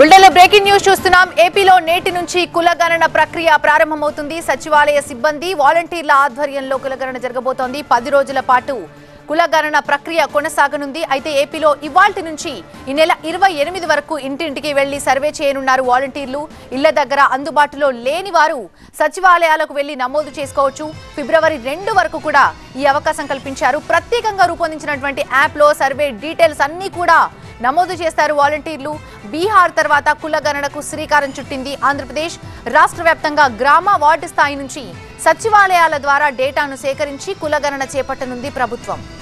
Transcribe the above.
బుల్టెన్లో breaking news చూస్తున్నాం ఏపీలో నేటి నుంచి కులగణన ప్రక్రియ ప్రారంభమవుతుంది సచివాలయ సిబ్బంది వాలంటీర్ల ఆధ్వర్యంలో కులగణన జరగబోతోంది పది రోజుల పాటు కులగణన ప్రక్రియ కొనసాగనుంది అయితే ఏపీలో ఇవాల్టి నుంచి ఈ నెల ఇరవై ఎనిమిది వరకు ఇంటింటికి వెళ్లి సర్వే చేయనున్నారు వాలంటీర్లు ఇళ్ల దగ్గర అందుబాటులో లేని వారు సచివాలయాలకు వెళ్లి నమోదు చేసుకోవచ్చు ఫిబ్రవరి రెండు వరకు కూడా ఈ అవకాశం కల్పించారు ప్రత్యేకంగా రూపొందించినటువంటి యాప్లో సర్వే డీటెయిల్స్ అన్నీ కూడా నమోదు చేస్తారు వాలంటీర్లు బీహార్ తర్వాత కులగణనకు శ్రీకారం చుట్టింది ఆంధ్రప్రదేశ్ రాష్ట్ర వ్యాప్తంగా గ్రామ వార్డు స్థాయి నుంచి సచివాలయాల ద్వారా డేటాను సేకరించి కులగణన చేపట్టనుంది ప్రభుత్వం